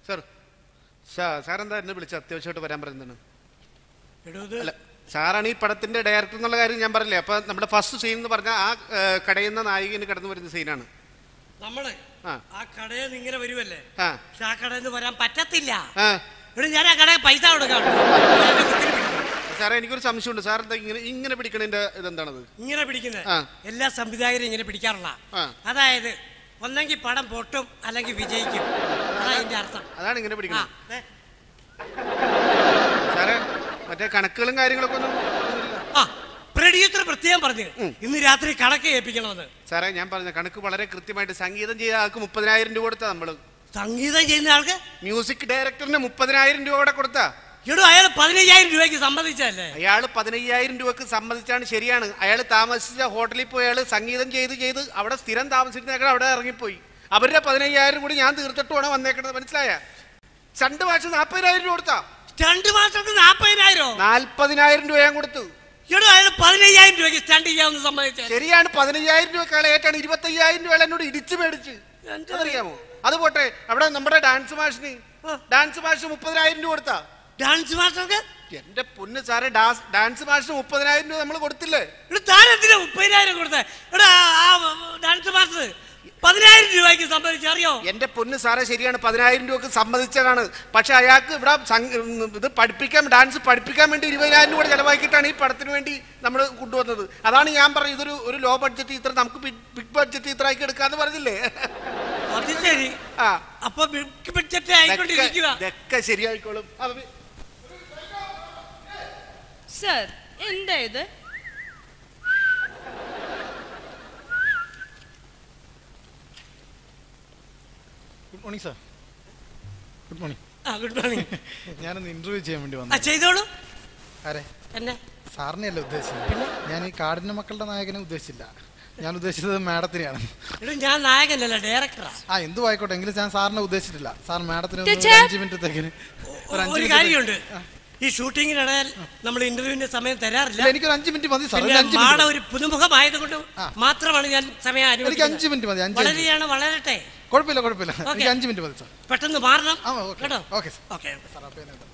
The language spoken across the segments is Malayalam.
സാർ സാ സാർ എന്താ എന്നെ വിളിച്ച അത്യാവശ്യമായിട്ട് വരാൻ പറയുന്നതാണ് എടോ ഇത് അല്ല സാറാണ് ഈ പടത്തിന്റെ ഡയറക്ടർ എന്നുള്ള കാര്യം ഞാൻ പറഞ്ഞില്ലേ അപ്പൊ നമ്മുടെ ഫസ്റ്റ് സീൻ എന്ന് പറഞ്ഞാൽ ആ ഏ, കടയുന്ന നായികന് കടന്നു വരുന്ന സീനാണ് നമ്മള് ആ. ആ കടയിൽ നിന്ന് ഇങ്ങനെ വരുമല്ലേ ആ പക്ഷെ ആ കടയിൽ നിന്ന് വരാൻ പറ്റത്തില്ല ആ ഇവിടെ ഞാൻ ആ കടയിൽ പൈസ കൊടുക്കാം സാറേ എനിക്കൊരു സംശയമുണ്ട് സാർ എന്താ ഇങ്ങനെ ഇങ്ങനെ പിടിക്കണതിന്റെ ഇതെന്താണത് ഇങ്ങനെ പിടിക്കുന്നത് ആ. എല്ലാ സംവിധായകരും ഇങ്ങനെ പിടിക്കാറില്ല ആ. അതായത് ഒന്നെങ്കിൽ പടം പൊട്ടും അല്ലെങ്കിൽ വിജയിക്കും അതാ അതിന്റെ അർത്ഥം അതാണ് ഇങ്ങനെ ആ പിടിക്കണം ദേ. സാറേ മറ്റേ കണക്കുകളും കാര്യങ്ങളൊക്കെ ഒന്നും ഒന്നുമില്ല. ആ പ്രൊഡ്യൂസർ പ്രത്യേകം പറഞ്ഞു ഇന്ന് രാത്രി കണക്ക് ഏൽപ്പിക്കണമെന്ന് സാറേ ഞാൻ പറഞ്ഞ കണക്ക് വളരെ കൃത്യമായിട്ട് സംഗീതം ചെയ്ത ആൾക്ക് മുപ്പതിനായിരം രൂപ കൊടുത്താ നമ്മള് സംഗീതം ചെയ്യുന്ന ആൾക്ക് മ്യൂസിക് ഡയറക്ടറിന് മുപ്പതിനായിരം രൂപ കൂടെ കൊടുത്താ എടോ അയാൾ പതിനയ്യായിരം രൂപയ്ക്ക് സമ്മതിച്ചല്ലേ അയാൾ പതിനയ്യായിരം രൂപക്ക് സമ്മതിച്ചാണ് ശരിയാണ് അയാൾ താമസിച്ച ഹോട്ടലിൽ പോയി അയാൾ സംഗീതം ചെയ്ത് ചെയ്ത് അവിടെ സ്ഥിരം താമസിക്കുന്നേക്കാൾ അവിടെ ഇറങ്ങിപ്പോയി അവരുടെ പതിനയ്യായിരം കൂടി ഞാൻ തീർത്തിട്ടുമാണ് വന്നേക്കണത് മനസ്സിലായ രണ്ട് ഭാഷ നാൽപ്പതിനായിരം രൂപ കൊടുത്താ രണ്ട് മാസത്തിന് നാപ്പതിനായിരോ നാൽപ്പതിനായിരം രൂപ ഞാൻ കൊടുത്തു എടോ അയാൾ പതിനയ്യായിരം രൂപയ്ക്ക് സ്റ്റണ്ട് ചെയ്യാമെന്ന് സമ്മതിച്ചേ ശരിയാണ് പതിനയ്യായിരം രൂപ അയാൾ ഏറ്റാണ് ഇരുപത്തയ്യായിരം രൂപ അയാൾ എന്നോട് ഇടിച്ചു മേടിച്ച് എന്താ? അതറിയാമോ അത് പോട്ടെ അവിടെ നമ്മുടെ ഡാൻസ് മാഷിന് ആ. ഡാൻസ് മാഷിന് മുപ്പതിനായിരം രൂപ കൊടുത്താ ഡാൻസ് മാസ്റ്റർക്ക് എന്റെ പൊന്ന് സാറേ ഡാൻസ് ഡാൻസ് മാഷിന് മുപ്പതിനായിരം രൂപ നമ്മൾ കൊടുത്തില്ലേ ഇവിടെ താനെന്തിനാ മുപ്പതിനായിരം കൊടുത്തേ ഇവിടെ ആ ഡാൻസ് മാസ്റ്റർ പതിനായിരം രൂപയ്ക്ക് സമ്മതിച്ച് അറിയോ എന്റെ പൊന്ന് സാറേ ശരിയാണ് പതിനായിരം രൂപക്ക് സമ്മതിച്ചതാണ് പക്ഷെ അയാൾക്ക് ഇവിടെ സംഘ- ഉം, ഇത് പഠിപ്പിക്കാൻ ഡാൻസ് പഠിപ്പിക്കാൻ വേണ്ടി ഇരുപതിനായിരം രൂപ ചെലവാക്കിയിട്ടാണ് ഈ പടത്തിന് വേണ്ടി നമ്മൾ കൊണ്ടുവന്നത് അതാണ് ഞാൻ പറഞ്ഞത് ഇതൊരു ഒരു ലോ ബഡ്ജറ്റ് ഇത്ര നമുക്ക് ബിഗ് ബഡ്ജറ്റ് ഇത്ര ആക്കി എടുക്കാന്ന് പറഞ്ഞില്ലേ അത് ശരി ആ അപ്പൊ ബിഗ് ബഡ്ജറ്റ് ആയിക്കൊണ്ടിരിക്കുക ഇതൊക്കെ- ഇതൊക്കെ ശരിയായിക്കോളും അത് വി- സർ എന്താ ഇത് good morning sir good morning ആ ഗുഡ് മോർണിംഗ് ഞാനൊന്ന് ഇന്റർവ്യൂ ചെയ്യാൻ വേണ്ടി ആ വന്നു ചെയ്തോളൂ ആരെ എന്നെ സാറിനെ അല്ല ഉദ്ദേശിച്ചത് ഞാൻ ഈ കാടിന്റെ മക്കളുടെ നായകനെ ഉദ്ദേശിച്ചില്ല ഞാൻ ഉദ്ദേശിച്ചത് മാഡത്തിനെയാണ് ഇവിടെ ഞാൻ നായകനല്ല ഡയറക്ടറാ ആ എന്തു ആയിക്കോട്ടെ എങ്കിലും ഞാൻ സാറിനെ ഉദ്ദേശിച്ചിട്ടില്ല സാർ മാഡത്തിന് ഒന്ന് ടീച്ചർ. ഒരു അഞ്ച് മിനിറ്റത്തേക്കിന് ഒരു അഞ്ച് ഒരു മിനിറ്റ് കാര്യമുണ്ട് ഈ ഷൂട്ടിങ്ങിനിടയിൽ നമ്മൾ ഇന്റർവ്യൂവിന്റെ സമയം തരാറില്ല ഇല്ല, എനിക്കൊരു അഞ്ച് മിനിറ്റ് മതി സാർ ഒരു പിന്നെ അഞ്ച് മാഡം മിനിറ്റ് ഒരു പുതുമുഖമായതുകൊണ്ട് ആ. മാത്രമാണ് ഞാൻ സമയം എനിക്ക് അനുവദിക്കുന്നത് അഞ്ച് മിനിറ്റ് മതി അഞ്ച് മിനിറ്റ് വളരെയാണ് വളരട്ടെ കുഴപ്പമില്ല കുഴപ്പമില്ല ഓക്കേ. എനിക്ക് അഞ്ച് മിനിറ്റ് മതി സാർ പെട്ടെന്ന് മാറണം ആ ഓക്കെ കേട്ടോ ഓക്കെ സാർ ഓക്കെ സാർ അപ്പോൾ ഞാൻ ഇതാ.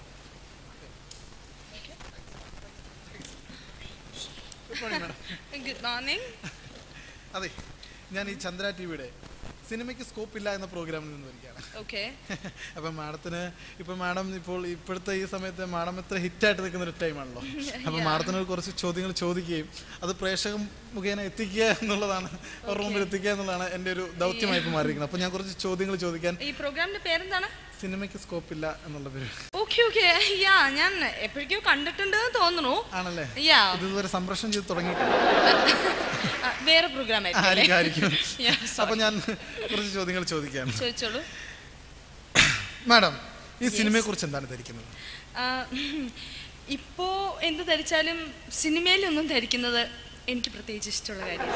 ഗുഡ് മോർണിംഗ് അതെ ഞാൻ ഈ ചന്ദ്ര ടി വിയുടെ സിനിമയ്ക്ക് സ്കോപ്പ് ഇല്ല എന്ന പ്രോഗ്രാമിൽ നിന്ന് വരികയാണ് ഓക്കെ അപ്പം മാഡത്തിന് ഇപ്പം മാഡം ഇപ്പോൾ ഇപ്പോഴത്തെ ഈ സമയത്ത് മാഡം എത്ര ഹിറ്റായിട്ട് നിൽക്കുന്ന ഒരു ടൈമാണല്ലോ അപ്പം മാഡത്തിന് കുറച്ച് ചോദ്യങ്ങൾ ചോദിക്കുകയും അത് പ്രേക്ഷകം മുഖേന എത്തിക്കുക എന്നുള്ളതാണ് അവരുടെ മുമ്പിൽ എത്തിക്കുക എന്നുള്ളതാണ് എൻ്റെ ഒരു ദൗത്യമായി ഇപ്പോൾ മാറിയിരിക്കുന്നത് അപ്പം ഞാൻ കുറച്ച് ചോദ്യങ്ങൾ ചോദിക്കാൻ ഈ പ്രോഗ്രാമിന്റെ പേരെന്താണ് സിനിമയ്ക്ക് സ്കോപ്പ് ഇല്ല എന്നുള്ള പേര് ഓക്കെ ഓക്കെ യാ ഞാൻ എപ്പോഴേക്കോ കണ്ടിട്ടുണ്ട് എന്ന് തോന്നുന്നു ആണല്ലേ യാ ഇത് ഇതുവരെ സംപ്രേഷണം ചെയ്ത് തുടങ്ങിയിട്ടില്ല വേറെ പ്രോഗ്രാം ആയിരിക്കും ആയിരിക്കും Yeah, sorry. അപ്പം ഞാൻ കുറച്ച് ചോദ്യങ്ങൾ ചോദിക്കാം ചോദിച്ചോളൂ മാഡം ഈ സിനിമയെ കുറിച്ച് എന്താണ് ധരിക്കുന്നത് ആ, ഇപ്പോ എന്ത് ധരിച്ചാലും സിനിമയിലൊന്നും ധരിക്കുന്നത് എനിക്ക് പ്രത്യേകിച്ച് ഇഷ്ടമുള്ള കാര്യം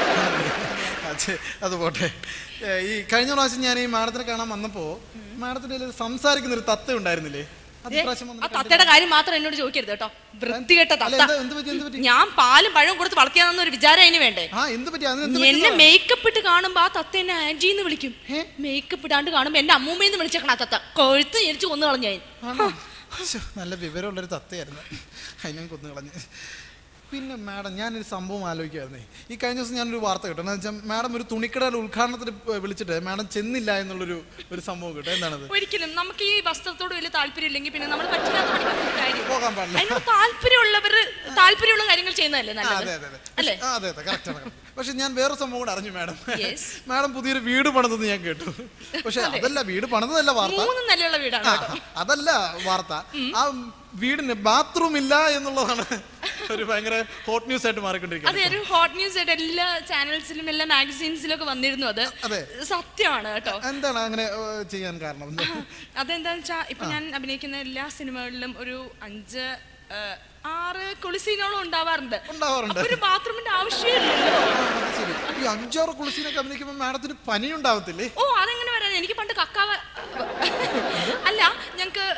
അത് അത് പോട്ടെ ഏ, ഈ കഴിഞ്ഞ പ്രാവശ്യം ഞാൻ ഈ മാഡത്തിനെ കാണാൻ വന്നപ്പോ മാഡത്തിന്റെ കയ്യില് സംസാരിക്കുന്ന ഒരു തത്ത ഉണ്ടായിരുന്നില്ലേ അത് ഇപ്രാവശ്യം ആ വന്നിട്ട് തത്തയുടെ കാര്യം മാത്രം എന്നോട് ചോദിക്കരുത് കേട്ടോ വൃത്തികെട്ട അല്ല, തത്ത എന്താ- എന്ത് പറ്റി, എന്ത് പറ്റി? ഞാൻ പാലും പഴവും കൊടുത്ത് വളർത്തിയാണെന്ന് ഒരു വിചാരം അതിന് വേണ്ടേ ആ എന്ത് പറ്റി അതിന് എന്ത് എന്നെ പറ്റി മേക്കപ്പ് ഇട്ട് കാണുമ്പോ ആ തത്ത എന്നെ ആന്റി എന്ന് വിളിക്കും ഏ? മേക്കപ്പ് ഇടാണ്ട് കാണുമ്പോ എന്റെ അമ്മൂമ്മയെന്ന് വിളിച്ചേക്കണ ആ തത്ത കൊഴുത്ത് ഞെരിച്ച് കൊന്നു കളഞ്ഞ ആണോ? ശ്ശോ, നല്ല വിവരമുള്ളൊരു തത്തയായിരുന്നു അതിനെ കൊന്നു കളഞ്ഞ് പിന്നെ മാഡം ഞാനൊരു സംഭവം ആലോചിക്കായിരുന്നേ ഈ കഴിഞ്ഞ ദിവസം ഞാനൊരു വാർത്ത കേട്ടോ എന്ന് വെച്ചാൽ മാഡം ഒരു തുണിക്കടയുടെ ഉദ്ഘാടനത്തിന് പ- വിളിച്ചിട്ട് മാഡം ചെന്നില്ല എന്നുള്ളൊരു ഒരു സംഭവം കേട്ടോ എന്താണത് ഒരിക്കലും നമുക്ക് ഈ വസ്ത്രത്തോട് വലിയ താല്പര്യം ഇല്ലെങ്കിൽ പിന്നെ നമ്മൾ പറ്റില്ലാത്ത പണിക്കൊന്നും കാര്യം പോകാൻ പാടില്ല അതിനോട് താല്പര്യമുള്ളവർ താല്പര്യമുള്ള കാര്യങ്ങൾ ചെയ്യുന്നതല്ലേ ആ, അതെ നല്ലത് അതെ അതെ അല്ലേ ആ, അതെ അതെ കറക്റ്റ് ആണ് correct. പക്ഷെ ഞാൻ വേറെ സംഭവം കൂടെ അറിഞ്ഞു മാഡം Yes. മാഡം പുതിയൊരു വീട് പണിതെന്ന് ഞാൻ കേട്ടു പക്ഷെ അതല്ല വീട് പണിതല്ല വാർത്ത മൂന്ന് നിലയുള്ള വീടാണ് ആ, കേട്ടോ അതല്ല വാർത്ത ആ വീടിന് ബാത്റൂം ഇല്ല എന്നുള്ളതാണ് ഒരു ഭയങ്കര ഹോട്ട് ന്യൂസ് ആയിട്ട് അതെ മാറിക്കൊണ്ടിരിക്കുന്നത് ഒരു ഹോട്ട് ന്യൂസ് ആയിട്ട് എല്ലാ ചാനൽസിലും എല്ലാ മാഗസീൻസിലും ഒക്കെ വന്നിരുന്നു അത് അതെ. സത്യമാണ് കേട്ടോ എന്താണ് അങ്ങനെ ഏഹ്, ചെയ്യാൻ കാരണം അതെന്താന്ന് വെച്ചാ ഇപ്പൊ ഞാൻ അഭിനയിക്കുന്ന എല്ലാ സിനിമകളിലും ഒരു അഞ്ച് ആ, ആറ് കുളിസീനോളം ഉണ്ടാവാറുണ്ട് ഉണ്ടാവാറുണ്ട്. അപ്പൊ ഒരു ബാത്റൂമിന്റെ ആവശ്യമില്ലല്ലോ ആ, അത് ശരി ഈ അഞ്ചാറ് കുളിസീനൊക്കെ അഭിനയിക്കുമ്പോൾ മാഡത്തിന് പനി ഉണ്ടാവത്തില്ലേ ഓ അതെങ്ങനെ വരാൻ എനിക്ക് പണ്ട് കക്കാവ അല്ല ഞങ്ങക്ക്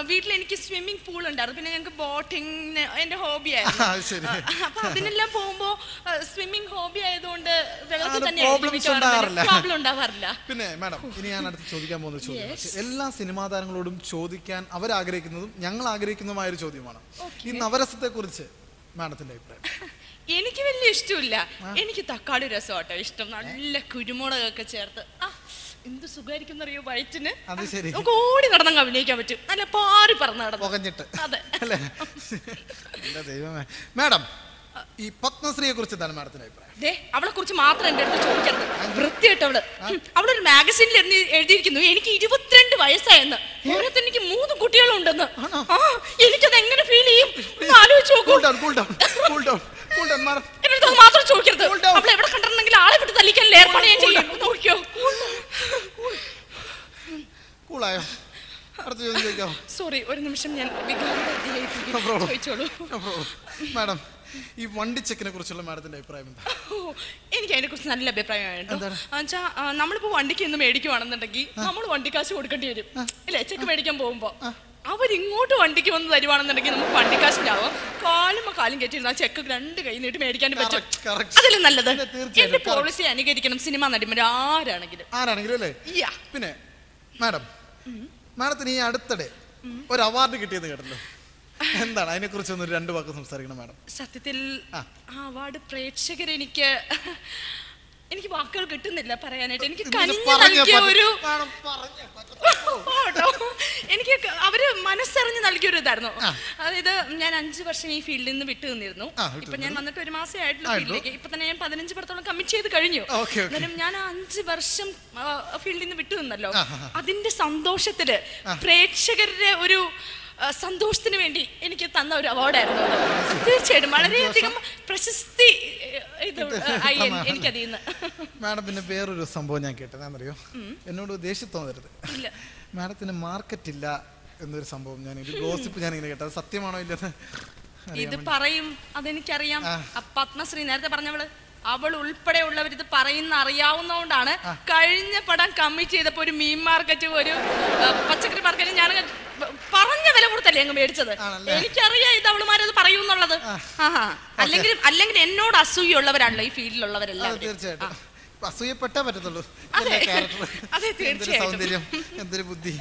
വീട്ടിൽ എനിക്ക് സ്വിമ്മിംഗ് പൂൾ ഉണ്ടായിരുന്നു പിന്നെ ഞങ്ങൾക്ക് ബോട്ടിംഗ് എന്റെ ഹോബി ആ, ആയിരുന്നു ശരി. ആ, അപ്പൊ അതിനെല്ലാം പോകുമ്പോ സ്വിമ്മിംഗ് ഹോബി ആയതുകൊണ്ട് വെള്ളത്തിൽ അത് തന്നെ problems ഉണ്ടാവാറില്ല. പ്രോബ്ലം ഉണ്ടാവാറില്ല പിന്നെ മാഡം ഇനി ഞാൻ അടുത്ത് ചോദിക്കാൻ പോകുന്ന ഒരു ചോദ്യം എല്ലാ സിനിമാ താരങ്ങളോടും ചോദിക്കാൻ അവരാഗ്രഹിക്കുന്നതും ഞങ്ങൾ ആഗ്രഹിക്കുന്നതുമായ ഒരു ചോദ്യമാണ് ഈ നവരസത്തെ കുറിച്ച് മാഡത്തിന്റെ അഭിപ്രായം എനിക്ക് വലിയ ഇഷ്ടമില്ല എനിക്ക് തക്കാളി രസമാട്ടോ ഇഷ്ടം നല്ല കുരുമുളകൊക്കെ ചേർത്ത് ആ എന്ത് സുഖമായിരിക്കും അറിയോ വയറ്റിന് അത് ശരി. നമുക്ക് ഓടി നടന്നങ്ങ് അഭിനയിക്കാൻ പറ്റും നല്ല പാറി പറന്ന് നടന്നു പുകഞ്ഞിട്ട് അതെ അല്ലേ എന്റെ ദൈവമേ മാഡം ഈ പത്മശ്രീയെ കുറിച്ച് എന്താണ് മാഡത്തിന്റെ അഭിപ്രായം ദേ അവളെ കുറിച്ച് മാത്രം എന്റെ അടുത്ത് ചോദിക്കരുത് വൃത്തിയായിട്ടവള് ഹും, അവളൊരു മാഗസിനിൽ എഴുതി എഴുതിയിരിക്കുന്നു എനിക്ക് ഇരുപത്തിരണ്ട് വയസ്സായെന്ന് ഓരോരുത്തർ എനിക്ക് മൂന്ന് കുട്ടികളുണ്ടെന്ന് ആ എനിക്കത് എങ്ങനെ ഫീൽ ചെയ്യും ഒന്ന് ആലോചിച്ച് നോക്കൂ cool down cool down cool down cool down madam എന്റെ അടുത്ത് അത് മാത്രം ചോദിക്കരുത് Cool down. അവൾ എവിടെ കണ്ടിട്ടുണ്ടെങ്കിൽ ആളെ വിട്ട് തല്ലിക്കാൻ ഏർപ്പാട് ഞാൻ ചെയ്യും നോക്കിയോ കൂളായോ അടുത്ത ചോദ്യം ചോദിക്കാമോ സോറി ഒരു നിമിഷം ഞാൻ വികാരവതിയായി problem. ചോദിച്ചോളൂ മാഡം ഈ വണ്ടി ചെക്കിനെ കുറിച്ചുള്ള മാഡത്തിന്റെ അഭിപ്രായം എന്താ ഓ, എനിക്ക് അതിനെ കുറിച്ച് നല്ല അഭിപ്രായമാണ് കേട്ടോ എന്താണ്? എന്നുവെച്ചാ നമ്മളിപ്പോ വണ്ടിക്ക് ഇന്ന് മേടിക്കുവാണെന്നുണ്ടെങ്കിൽ നമ്മൾ വണ്ടിക്കാശ് കൊടുക്കേണ്ടി വരും ഇല്ലേ ചെക്ക് മേടിക്കാൻ പോകുമ്പോ അവരിങ്ങോട്ട് വണ്ടിക്ക് വന്ന് തരുവാണെന്നുണ്ടെങ്കിൽ നമുക്ക് വണ്ടിക്കാശിലാവും കാലും കാലും കയറ്റിയിരുന്ന ആ ചെക്ക് രണ്ട് കൈ നീട്ടി മേടിക്കാനും പറ്റും Correct, correct. അതല്ലേ നല്ലത് അതെ, തീർച്ചയായും, എന്റെ correct. പോളിസി അനുകരിക്കണം സിനിമ നടിമാർ ആരാണെങ്കിലും ആരാണെങ്കിലും അല്ലേ യാ. പിന്നെ മാഡം മാഡത്തിന് ഈ അടുത്തിടെ ഒരു അവാർഡ് കിട്ടിയെന്ന് കേട്ടല്ലോ എന്താണ് അതിനെ കുറിച്ച് ഒന്ന് രണ്ട് വാക്ക് സംസാരിക്കണം മാഡം സത്യത്തിൽ ആ. ആ അവാർഡ് പ്രേക്ഷകർ എനിക്ക് എനിക്ക് വാക്കുകൾ കിട്ടുന്നില്ല പറയാനായിട്ട് എനിക്ക് ഇതിന് കനിഞ്ഞു പറഞ്ഞേ നൽകിയ പറ്റൂ. ഒരു മാഡം പറഞ്ഞേ പറ്റൂ. ഓട്ടോ. എനിക്ക് ക- അവര് മനസ്സറിഞ്ഞ് നൽകിയ ഒരു ഇതായിരുന്നു അതായത് ഞാൻ അഞ്ചു വർഷം ഈ ഫീൽഡിൽ നിന്ന് വിട്ടു നിന്നിരുന്നു ആ, വിട്ടു ഇപ്പൊ ഞാൻ വന്നിട്ട് ഒരു മാസേ ആയിട്ടുള്ള ആയിട്ടുള്ളൂ. ഫീൽഡിലേക്ക് ഇപ്പൊ തന്നെ ഞാൻ പതിനഞ്ച് പടത്തോളം കമ്മിറ്റ് ചെയ്ത് കഴിഞ്ഞു ഓക്കേ, ഓക്കേ. എന്നാലും ഞാൻ ആ അഞ്ച് വർഷം ഫീൽഡിൽ നിന്ന് വിട്ടു നിന്നല്ലോ ആ, ആ, ആ. അതിന്റെ സന്തോഷത്തില് പ്രേക്ഷകരുടെ ഒരു ആ, സന്തോഷത്തിന് വേണ്ടി എനിക്ക് തന്ന ഒരു അവാർഡായിരുന്നു അത്. തീർച്ചയായിട്ടും വളരെയധികം പ്രശസ്തി ഏ, ഇത് ആയി എൻ- എനിക്കതിൽ നിന്ന് മാഡം പിന്നെ വേറൊരു സംഭവം ഞാൻ കേട്ടത് എന്നറിയോ എന്നോട് ദേഷ്യം തോന്നരുത് ഇല്ല മാഡത്തിന് മാർക്കറ്റ് ഇല്ല എന്നൊരു സംഭവം ഞാൻ ഒരു ഗോസിപ്പ് ഞാൻ ഇങ്ങനെ കേട്ടത് സത്യമാണോ ഇല്ലെന്ന് അറിയാൻ ഇത് വേണ്ടി. പറയും അതെനിക്കറിയാം ആ. ആ പത്മശ്രീ നേരത്തെ പറഞ്ഞവള് അവൾ ഉൾപ്പെടെ ഉള്ളവർ ഇത് പറയുന്ന അറിയാവുന്നതുകൊണ്ടാണ് കഴിഞ്ഞ പടം കമ്മിറ്റ് ചെയ്തപ്പോ ഒരു മീൻ മാർക്കറ്റ് ഒരു ആ, പച്ചക്കറി മാർക്കറ്റ് ഞാൻ പറഞ്ഞ വില കൊടുത്തല്ലേ അങ്ങ് മേടിച്ചത് ആണല്ലേ? എനിക്കറിയാം ഇത് അവളുമാരത് പറയൂന്നുള്ളത് ആഹാ അല്ലെങ്കിൽ അല്ലെങ്കിൽ എന്നോട് അസൂയുള്ളവരാണല്ലോ ഈ അത് ഫീൽഡിലുള്ളവരെല്ലാം തീർച്ചയായിട്ടും ഇപ്പൊ അസൂയപ്പെട്ടേ പറ്റത്തുള്ളൂ അതെ. ഇതല്ലേ character? അതെ, എന്തൊരു തീർച്ചയായിട്ടും. സൗന്ദര്യം എന്തൊരു ബുദ്ധി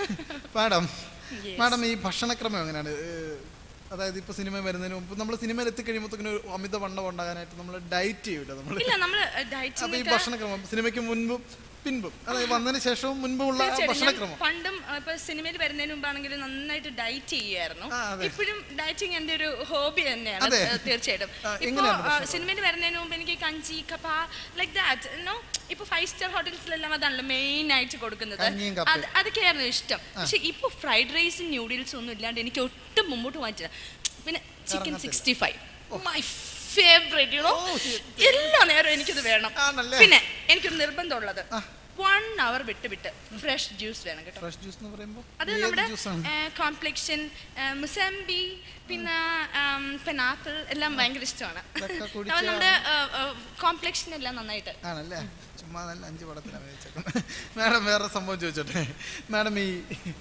മാഡം മാഡം ഈ ഭക്ഷണക്രമം എങ്ങനെയാണ് ഏഹ്, അതായത് ഇപ്പൊ സിനിമ വരുന്നതിന് മുമ്പ് നമ്മൾ സിനിമയിൽ എത്തിക്കഴിയുമ്പോഴത്തേക്കിന് ഒരു അമിത വണ്ണം ഉണ്ടാകാനായിട്ട് നമ്മൾ ഡയറ്റ് ചെയ്യൂല നമ്മൾ ഇല്ല നമ്മള് അപ്പൊ ഈ ഡയറ്റിംഗ് ഭക്ഷണക്രമം സിനിമയ്ക്ക് മുൻപും പിൻപും അതായത് വന്നതിന് ശേഷവും മുൻപുമുള്ള ആ തീർച്ചയായിട്ടും. ഞാൻ ഭക്ഷണക്രമം പണ്ടും ആ, ഇപ്പൊ സിനിമയിൽ വരുന്നതിന് മുമ്പാണെങ്കിൽ നന്നായിട്ട് ഡയറ്റ് ചെയ്യായിരുന്നു ആ, അതെ. ഇപ്പോഴും ഡയറ്റിംഗ് എന്റെ ഒരു ഹോബി തന്നെയാണ് അതെ. ഏ, തീർച്ചയായിട്ടും ആ, ഇപ്പൊ എങ്ങനെയാണ് ഭക്ഷണം? സിനിമയിൽ വരുന്നതിന് മുമ്പ് എനിക്ക് കഞ്ചി കപ്പ ലൈക്ക് ദാറ്റ് നോ ഇപ്പൊ ഫൈവ് സ്റ്റാർ ഹോട്ടൽസിലെല്ലാം അതാണല്ലോ മെയിൻ ആയിട്ട് കൊടുക്കുന്നത് കഞ്ഞിയും കപ്പയും. അത് അതൊക്കെയായിരുന്നു ഇഷ്ടം പക്ഷെ ഇപ്പൊ ഫ്രൈഡ് റൈസും ന്യൂഡിൽസും ഒന്നും ഇല്ലാണ്ട് എനിക്ക് ഒട്ടും മുമ്പോട്ട് വാങ്ങിച്ചില്ല പിന്നെ ചിക്കൻ ഇറങ്ങത്തില്ല. Sixty five my favourite you know ഓ, എല്ലാ നേരവും എനിക്കിത് വേണം ആണല്ലേ? പിന്നെ എനിക്കൊരു നിർബന്ധമുള്ളത് വൺ അവർ വിട്ട് വിട്ട് ഫ്രഷ് ജ്യൂസ് വേണം കേട്ടോ ഫ്രഷ് ജ്യൂസ് എന്ന് പറയുമ്പോൾ അത് ഏത് നമ്മുടെ ജ്യൂസാണ് കോംപ്ലക്ഷൻ മുസംബി പിന്നെ പെനാപ്പിൾ എല്ലാം ഭയങ്കര ഇഷ്ടമാണ് ഇതൊക്കെ അപ്പോൾ കുടിച്ചാ- നമ്മുടെ കോംപ്ലക്ഷൻ എല്ലാം നന്നായിട്ട് ആണല്ലേ ചുമ്മാ നല്ല അഞ്ച് പടത്തിലാണ് അഭിനയിച്ചേക്കുന്നത് മാഡം വേറെ സംഭവം ചോദിച്ചോട്ടെ മാഡം ഈ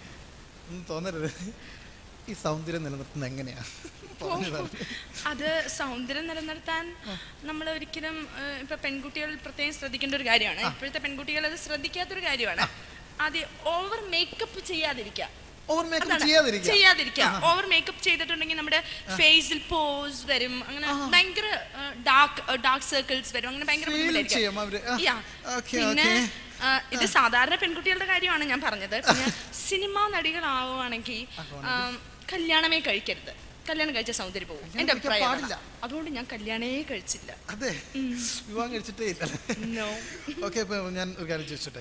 ഒന്നും തോന്നരുത് ഈ സൗന്ദര്യം നിലനിർത്തുന്നത് എങ്ങനെയാ പറഞ്ഞു തരണം. അത് സൗന്ദര്യം നിലനിർത്താൻ നമ്മൾ ഒരിക്കലും ഏഹ്, ഇപ്പൊ പെൺകുട്ടികൾ പ്രത്യേകം ശ്രദ്ധിക്കേണ്ട ഒരു കാര്യമാണ് ഇപ്പോഴത്തെ പെൺകുട്ടികൾ അത് ശ്രദ്ധിക്കാത്തൊരു കാര്യമാണ് ആദ്യം ഓവർ മേക്കപ്പ് ചെയ്യാതിരിക്കുക ഓവർ മേക്കപ്പ് അതാണ്. ചെയ്യാതിരിക്കുക ചെയ്യാതിരിക്കുക ഓവർ മേക്കപ്പ് ചെയ്തിട്ടുണ്ടെങ്കിൽ നമ്മുടെ ഫേസിൽ പോസ് വരും അങ്ങനെ ഭയങ്കര ഡാർക്ക് ഡാർക്ക് സർക്കിൾസ് വരും അങ്ങനെ ഭയങ്കര Feel ബുദ്ധിമുട്ടായിരിക്കും. ചെയ്യും അവര്. ആ, Yeah. okay, പിന്നെ okay. ആ, ഇത് സാധാരണ പെൺകുട്ടികളുടെ കാര്യമാണ് ഞാൻ പറഞ്ഞത് പിന്നെ സിനിമാ നടികളാവുകയാണെങ്കിൽ കല്യാണമേ കഴിക്കരുത് കല്യാണം കഴിച്ച സൗന്ദര്യം പോകും എന്റെ കഴിക്കാൻ അഭിപ്രായം പാടില്ല. അതാണ്. അതുകൊണ്ട് ഞാൻ കല്യാണേ കഴിച്ചില്ല അതെ വിവാഹം കഴിച്ചിട്ടേ ഇല്ല നോ ഓക്കെ ഇപ്പോൾ ഞാൻ ഒരു കാര്യം ചോദിച്ചോട്ടെ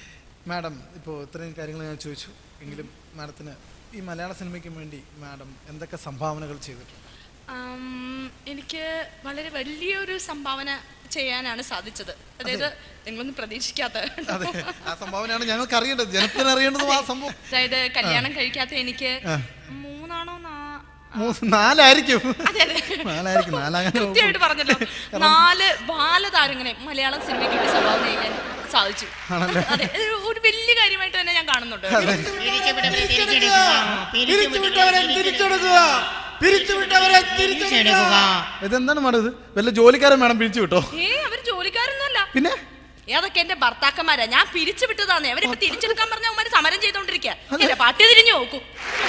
മാഡം ഇപ്പോൾ ഇത്രയും കാര്യങ്ങൾ ഞാൻ ചോദിച്ചു എങ്കിലും മാഡത്തിന് ഈ മലയാള സിനിമയ്ക്ക് വേണ്ടി മാഡം എന്തൊക്കെ സംഭാവനകൾ ചെയ്തിട്ടുണ്ട് ആം, എനിക്ക് വളരെ വലിയൊരു സംഭാവന ചെയ്യാനാണ് സാധിച്ചത് അതായത് നിങ്ങളൊന്നും പ്രതീക്ഷിക്കാത്ത അതെ ആ സംഭാവനയാണ് ഞങ്ങൾക്ക് അറിയേണ്ടത് ജനത്തിന് അറിയേണ്ടതും ആ സംഭവം അതായത് കല്യാണം കഴിക്കാത്ത എനിക്ക് മൂന്നാണോ നാ- മൂന്ന് നാലായിരിക്കും അതെ അതെ നാലായിരിക്കും നാലാകാൻ കൃത്യമായിട്ട് പറഞ്ഞല്ലോ നാല് ബാലതാരങ്ങളെ മലയാളം സിനിമയ്ക്ക് വേണ്ടി സംഭാവന ചെയ്യാൻ സാധിച്ചു അതെ ഇത് ഒരു വലിയ കാര്യമായിട്ട് തന്നെ ഞാൻ കാണുന്നുണ്ട് പിരിച്ചുവിട്ടവരെ തിരിച്ചെടുക്കുക പിരിച്ചുവിട്ടവരെ തിരിച്ചെടുക്കുക പിരിച്ചുവിട്ടവരെ തിരിച്ചെടുക്കുക ഇതെന്താണ് മാഡം ഇത് വല്ല ജോലിക്കാരൻ വേണം പിരിച്ചു വിട്ടോ ഏ അവര് ജോലിക്കാരൊന്നുമല്ല പിന്നെ ഏ, അതൊക്കെ എന്റെ ഭർത്താക്കന്മാരാ ഞാൻ പിരിച്ചു വിട്ടതാന്നേ അവരിപ്പോ തിരിച്ചെടുക്കാൻ പറഞ്ഞ അവന്മാര് സമരം ചെയ്തോണ്ടിരിക്കുക എന്റെ പാട്ടി തിരിഞ്ഞു നോക്കൂ